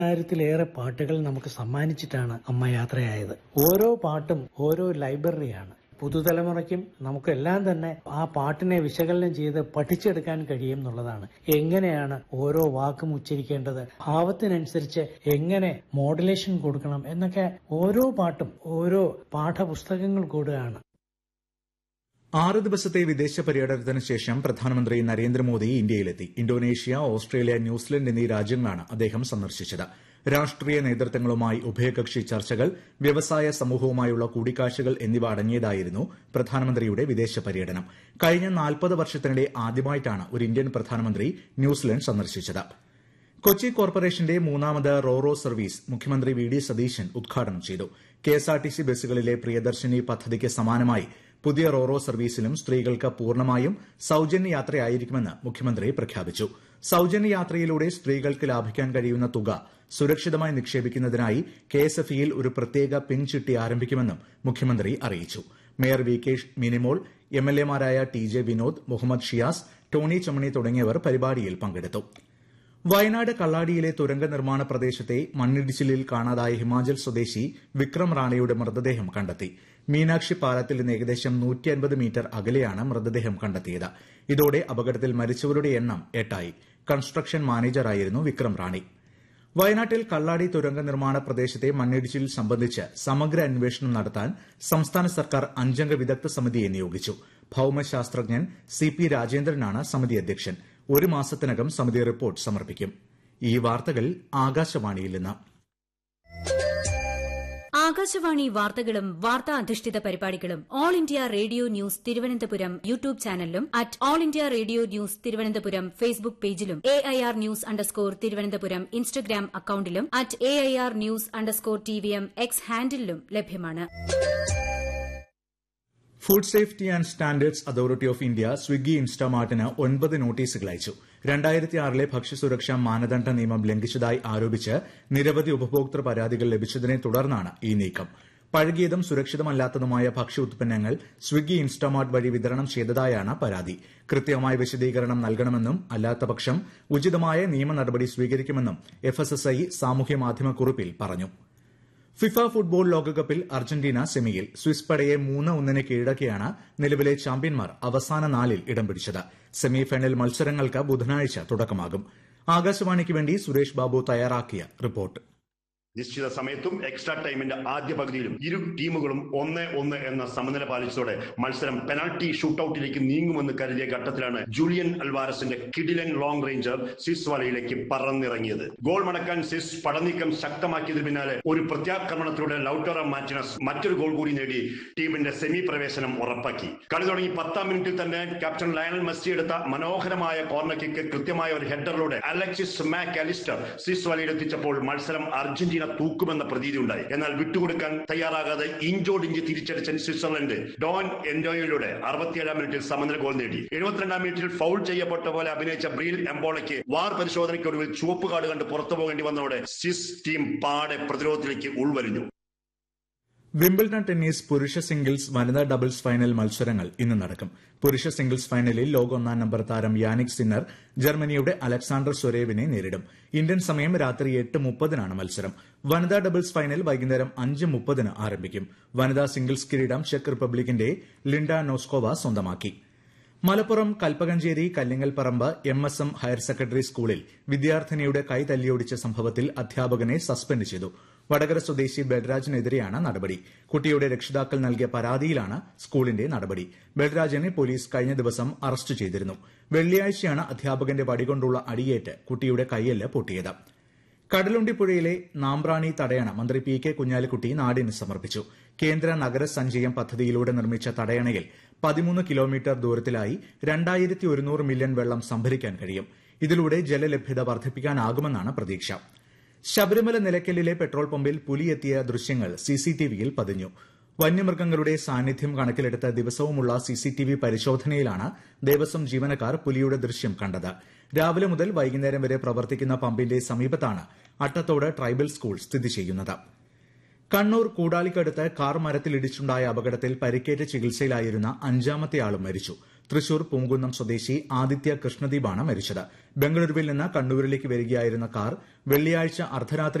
ആയിരത്തിലേറെ പാട്ടുകൾ നമുക്ക് സമ്മാനിച്ചിട്ടാണ് അമ്മ യാത്രയായത് ഓരോ പാട്ടും ഓരോ ലൈബ്രറിയാണ് പുതുതലമുറയ്ക്കും നമുക്കെല്ലാം തന്നെ ആ പാട്ടിനെ വിശകലനം ചെയ്ത് പഠിച്ചെടുക്കാൻ കഴിയും എന്നുള്ളതാണ് എങ്ങനെയാണ് ഓരോ വാക്കും ഉച്ചരിക്കേണ്ടത് ഭാവത്തിനനുസരിച്ച് എങ്ങനെ മോഡുലേഷൻ കൊടുക്കണം എന്നൊക്കെ ഓരോ പാട്ടും ഓരോ പാഠപുസ്തകങ്ങൾ കൂടുകയാണ് ആറ് ദിവസത്തെ വിദേശ പര്യടനത്തിന് ശേഷം പ്രധാനമന്ത്രി നരേന്ദ്രമോദി ഇന്ത്യയിലെത്തി ഇന്തോനേഷ്യ ഓസ്ട്രേലിയ ന്യൂസിലൻഡ് എന്നീ രാജ്യങ്ങളാണ് അദ്ദേഹം സന്ദർശിച്ചത് രാഷ്ട്രീയ നേതൃത്വങ്ങളുമായി ഉഭയകക്ഷി ചർച്ചകൾ വ്യവസായ സമൂഹവുമായുള്ള കൂടിക്കാഴ്ചകൾ എന്നിവ അടങ്ങിയതായിരുന്നു പ്രധാനമന്ത്രിയുടെ വിദേശ പര്യടനം കഴിഞ്ഞ നാൽപ്പത് വർഷത്തിനിടെ ആദ്യമായിട്ടാണ് ഒരു ഇന്ത്യൻ പ്രധാനമന്ത്രി ന്യൂസിലൻഡ് സന്ദർശിച്ചത് കൊച്ചി കോർപ്പറേഷന്റെ മൂന്നാമത് റോറോ സർവീസ് മുഖ്യമന്ത്രി വി ഡി സതീശൻ ഉദ്ഘാടനം ചെയ്തു കെഎസ്ആർടിസി ബസ്സുകളിലെ പ്രിയദർശിനി പദ്ധതിക്ക് സമാനമായി പുതിയ റോറോ സർവീസിലും സ്ത്രീകൾക്ക് പൂർണ്ണമായും സൌജന്യ യാത്രയായിരിക്കുമെന്ന് മുഖ്യമന്ത്രി പ്രഖ്യാപിച്ചു സൌജന്യ യാത്രയിലൂടെ സ്ത്രീകൾക്ക് ലാഭിക്കാൻ കഴിയുന്ന തുക സുരക്ഷിതമായി നിക്ഷേപിക്കുന്നതിനായി കെഎസ്എഫ്ഇയിൽ ഒരു പ്രത്യേക പിൻചിട്ടി ആരംഭിക്കുമെന്നും മുഖ്യമന്ത്രി അറിയിച്ചു മേയർ വി കെ മിനിമോൾ എംഎൽഎമാരായ ടി ജെ വിനോദ് മുഹമ്മദ് ഷിയാസ് ടോണി ചമണി തുടങ്ങിയവർ പരിപാടിയിൽ പങ്കെടുത്തു വയനാട് കള്ളാടിയിലെ തുരങ്ക നിർമ്മാണ പ്രദേശത്തെ മണ്ണിടിച്ചിലിൽ കാണാതായ ഹിമാചൽ സ്വദേശി വിക്രം റാണയുടെ മൃതദേഹം കണ്ടെത്തി മീനാക്ഷി പാലത്തിൽ നിന്ന് ഏകദേശം മീറ്റർ അകലെയാണ് മൃതദേഹം കണ്ടെത്തിയത് ഇതോടെ അപകടത്തിൽ മരിച്ചവരുടെ എണ്ണം എട്ടായി കൺസ്ട്രക്ഷൻ മാനേജറായിരുന്നു വിക്രം റാണി വയനാട്ടിൽ കള്ളാടി തുരങ്ക നിർമ്മാണ പ്രദേശത്തെ മണ്ണിടിച്ചിൽ സംബന്ധിച്ച് സമഗ്ര അന്വേഷണം നടത്താൻ സംസ്ഥാന സർക്കാർ അഞ്ചംഗ വിദഗ്ധ സമിതിയെ നിയോഗിച്ചു ഭൌമശാസ്ത്രജ്ഞൻ സി പി രാജേന്ദ്രനാണ് സമിതി അധ്യക്ഷൻ ഒരു മാസത്തിനകം സമിതി റിപ്പോർട്ട് സമർപ്പിക്കും ഈ വാർത്തകൾ ആകാശവാണിയിൽ നിന്ന് ആകാശവാണി വാർത്തകളും വാർത്താ അധിഷ്ഠിത പരിപാടികളും All India Radio news Thiruvananthapuram YouTube ചാനലിലും at All India Radio news Thiruvananthapuram Facebook പേജിലും A I R news underscore Thiruvananthapuram Instagram അക്കൌണ്ടിലും at A I R news underscore T V M X ഹാൻഡിലും ലഭ്യമാണ് food safety and standards authority of India Swiggy ഇൻസ്റ്റാമാർട്ടിന് ഒൻപത് നോട്ടീസുകൾ അയച്ചു രണ്ടായിരത്തി ആറിലെ ഭക്ഷ്യസുരക്ഷാ മാനദണ്ഡ നിയമം ലംഘിച്ചതായി ആരോപിച്ച് നിരവധി ഉപഭോക്തൃ പരാതികൾ ലഭിച്ചതിനെ തുടർന്നാണ് ഈ നീക്കം പഴകിയതും സുരക്ഷിതമല്ലാത്തതുമായ ഭക്ഷ്യ ഉത്പന്നങ്ങൾ സ്വിഗ്ഗി ഇൻസ്റ്റാമാർട്ട് വഴി വിതരണം ചെയ്തതായാണ് പരാതി കൃത്യമായ വിശദീകരണം നൽകണമെന്നും അല്ലാത്തപക്ഷം ഉചിതമായ നിയമ നടപടി സ്വീകരിക്കുമെന്നും എഫ്എസ്എസ്ഐ സാമൂഹ്യ മാധ്യമ കുറിപ്പിൽ പറഞ്ഞു ഫിഫ ഫുട്ബോൾ ലോകകപ്പിൽ അർജന്റീന സെമിയിൽ സ്വിസ് പടയെ മൂന്ന് ഒന്നിന് കീഴടക്കിയാണ് നിലവിലെ ചാമ്പ്യന്മാർ അവസാന നാലിൽ ഇടം പിടിച്ചത് സെമിഫൈനൽ മത്സരങ്ങൾക്ക് ബുധനാഴ്ച തുടക്കമാകും ആകാശവാണിക്ക് വേണ്ടി സുരേഷ് ബാബു തയ്യാറാക്കിയ റിപ്പോർട്ട് നിശ്ചിത സമയത്തും എക്സ്ട്രാ ടൈമിന്റെ ആദ്യ പകുതിയിലും ഇരു ടീമുകളും ഒന്ന് ഒന്ന് എന്ന സമനില പാലിച്ചതോടെ മത്സരം പെനാൾട്ടി ഷൂട്ടൌട്ടിലേക്ക് നീങ്ങുമെന്ന് കരുതിയ ഘട്ടത്തിലാണ് ജൂലിയൻ അൽവാരസിന്റെ കിഡിലൻ ലോങ് റേഞ്ചർ സിസ് വലയിലേക്ക് പറന്നിറങ്ങിയത് ഗോൾ മടക്കാൻ സിസ് പടനീക്കം ശക്തമാക്കിയതിന് പിന്നാലെ ഒരു പ്രത്യാക്രമണത്തിലൂടെ ലൌട്ടോറ മാറ്റിനസ് മറ്റൊരു ഗോൾ കൂടി നേടി ടീമിന്റെ സെമി പ്രവേശനം ഉറപ്പാക്കി കളി തുടങ്ങി പത്താം മിനിറ്റിൽ തന്നെ ക്യാപ്റ്റൻ ലയണൽ മെസ്സി എടുത്ത മനോഹരമായ കോർണർ കിക്ക് കൃത്യമായ ഒരു ഹെഡറിലൂടെ അലക്സിസ് മാക് അലിസ്റ്റർ സിസ് വലയിലെത്തിച്ചപ്പോൾ മത്സരം അർജന്റീന അർജന്റീന തൂക്കുമെന്ന പ്രതീതി ഉണ്ടായി എന്നാൽ വിട്ടുകൊടുക്കാൻ തയ്യാറാകാതെ ഇഞ്ചോടിഞ്ച് തിരിച്ചടിച്ച സ്വിറ്റ്സർലൻഡ് ഡോൺ എൻഡോയിലൂടെ അറുപത്തിയേഴാം മിനിറ്റിൽ സമനില ഗോൾ നേടി എഴുപത്തിരണ്ടാം മിനിറ്റിൽ ഫൗൾ ചെയ്യപ്പെട്ട പോലെ അഭിനയിച്ച ബ്രീൽ എംബോളയ്ക്ക് വാർ പരിശോധനയ്ക്കൊടുവിൽ ചുവപ്പ് കാർഡ് കണ്ട് പുറത്തു പോകേണ്ടി വന്നതോടെ സ്വിസ് ടീം പാടെ പ്രതിരോധത്തിലേക്ക് ഉൾവലിഞ്ഞു വിംബിൾഡൺ ടെന്നീസ് പുരുഷ സിംഗിൾസ് വനിതാ ഡബിൾസ് ഫൈനൽ മത്സരങ്ങൾ ഇന്ന് നടക്കും പുരുഷ സിംഗിൾസ് ഫൈനലിൽ ലോക ഒന്നാം നമ്പർ താരം യാനിക് സിന്നർ ജർമ്മനിയുടെ അലക്സാണ്ടർ സൊരേവിനെ നേരിടും ഇന്ത്യൻ സമയം രാത്രി എട്ട് മുപ്പതിനാണ് മത്സരം വനിതാ ഡബിൾസ് ഫൈനൽ വൈകുന്നേരം അഞ്ച് മുപ്പതിന് ആരംഭിക്കും വനിതാ സിംഗിൾസ് കിരീടം ചെക്ക് റിപ്പബ്ലിക്കിന്റെ ലിൻഡ നോസ്കോവ സ്വന്തമാക്കി Malappuram Kalpakanchery Kallingalparamba M S M higher secondary സ്കൂളിൽ വിദ്യാർത്ഥിനിയുടെ കൈ തല്ലിയൊടിച്ച സംഭവത്തിൽ അധ്യാപകനെ സസ്പെൻഡ് ചെയ്തു വടകര സ്വദേശി ബൽരാജിനെതിരെയാണ് നടപടി കുട്ടിയുടെ രക്ഷിതാക്കൾ നൽകിയ പരാതിയിലാണ് സ്കൂളിന്റെ നടപടി ബൽരാജിനെ പോലീസ് കഴിഞ്ഞ ദിവസം അറസ്റ്റ് ചെയ്തിരുന്നു വെള്ളിയാഴ്ചയാണ് അധ്യാപകന്റെ വടികൊണ്ടുള്ള അടിയേറ്റ് കുട്ടിയുടെ കൈയല്ല് പൊട്ടിയത് കടലുണ്ടിപ്പുഴയിലെ നാമ്പ്രാണി തടയണ മന്ത്രി പി കെ കുഞ്ഞാലിക്കുട്ടി നാടിന് സമർപ്പിച്ചു കേന്ദ്ര നഗര സഞ്ചയം പദ്ധതിയിലൂടെ നിർമ്മിച്ച തടയണയിൽ പതിമൂന്ന് കിലോമീറ്റർ ദൂരത്തിലായി രണ്ടായിരത്തി ഒരുന്നൂറ് മില്യൺ വെള്ളം സംഭരിക്കാൻ കഴിയും ഇതിലൂടെ ജലലഭ്യത വർദ്ധിപ്പിക്കാനാകുമെന്നാണ് പ്രതീക്ഷ ശബരിമല നിലയ്ക്കലിലെ പെട്രോൾ പമ്പിൽ പുലിയെത്തിയ ദൃശ്യങ്ങൾ സിസിടിവിയിൽ പതിഞ്ഞു വന്യമൃഗങ്ങളുടെ സാന്നിധ്യം കണക്കിലെടുത്ത ദിവസവുമുള്ള സിസിടിവി പരിശോധനയിലാണ് ദേവസ്വം ജീവനക്കാർ പുലിയുടെ ദൃശ്യം കണ്ടത് രാവിലെ മുതൽ വൈകുന്നേരം വരെ പ്രവർത്തിക്കുന്ന പമ്പിന്റെ സമീപത്താണ് അട്ടത്തോട് ട്രൈബൽ സ്കൂൾ സ്ഥിതി ചെയ്യുന്നത് കണ്ണൂർ കൂടാലിക്കടുത്ത് കാർ മരത്തിലിടിച്ചുണ്ടായ അപകടത്തിൽ പരിക്കേറ്റ് ചികിത്സയിലായിരുന്ന അഞ്ചാമത്തെ ആളും മരിച്ചു തൃശൂർ പൂങ്കുന്നം സ്വദേശി ആദിത്യ കൃഷ്ണദീപാണ് മരിച്ചത് ബംഗളൂരുവിൽ നിന്ന് കണ്ണൂരിലേക്ക് വരികയായിരുന്ന കാർ വെള്ളിയാഴ്ച അർദ്ധരാത്രി